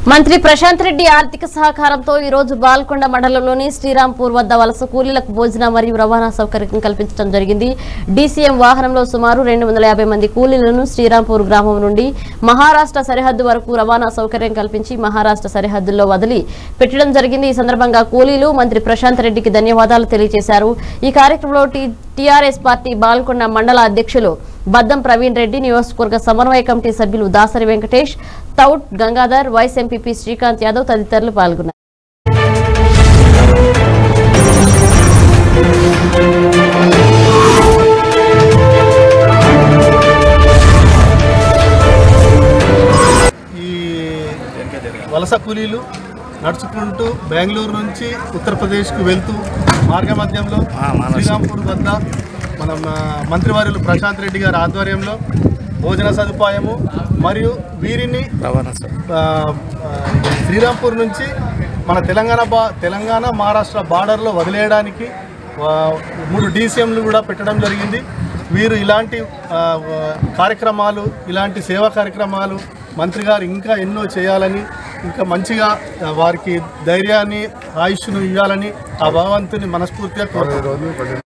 మంత్రి ప్రశాంత్ రెడ్డి ఆర్థిక సహకారంతో ఈ రోజు బాల్కొండ మండలంలోని శ్రీరాంపూర్ వద్ద వలస కూలీలకు భోజన మరియు రవాణా సౌకర్యం కల్పించడం జరిగింది డీసీఎం వాహనంలో సుమారు రెండు వందల యాభై మంది కూలీలను శ్రీరాంపూర్ గ్రామం నుండి మహారాష్ట్ర సరిహద్దు వరకు రవాణా సౌకర్యం కల్పించి మహారాష్ట్ర సరిహద్దుల్లో వదిలి పెట్టడం జరిగింది ఈ సందర్భంగా కూలీలు మంత్రి ప్రశాంత్ రెడ్డికి ధన్యవాదాలు తెలియజేశారు ఈ కార్యక్రమంలో టీఆర్ఎస్ పార్టీ బాల్కొండ మండల అధ్యక్షులు బద్దం ప్రవీణ్ రెడ్డి నియోజకవర్గ సమన్వయ కమిటీ సభ్యులు దాసరి వెంకటేష్ తౌట్ గంగాధర్ వైస్ ఎంపీపీ శ్రీకాంత్ యాదవ్ తదితరులు పాల్గొన్నారు ఈ వలస కూలీలు నడుచుకుంటూ బెంగళూరు నుంచి ఉత్తరప్రదేశ్కు వెళ్తూ మార్గ మధ్యంలో శ్రీరాంపూర్ వద్ద మన ఆ, మంత్రివర్యులు ప్రశాంత్ రెడ్డి గారి ఆధ్వర్యంలో భోజన సదుపాయము మరియు వీరిని ఆ, ఆ, శ్రీరాంపూర్ నుంచి మన తెలంగాణ బా తెలంగాణ మహారాష్ట్ర బార్డర్లో వదిలేయడానికి ఆ, మూడు డీసీఎంలు కూడా పెట్టడం జరిగింది వీరు ఇలాంటి ఆ, ఆ, కార్యక్రమాలు ఇలాంటి సేవా కార్యక్రమాలు మంత్రి గారు ఇంకా ఎన్నో చేయాలని ఇంకా మంచిగా ఆ, వారికి ధైర్యాన్ని ఆయుష్ను ఇవ్వాలని ఆ భగవంతుని మనస్ఫూర్తిగా కోరుతున్నాను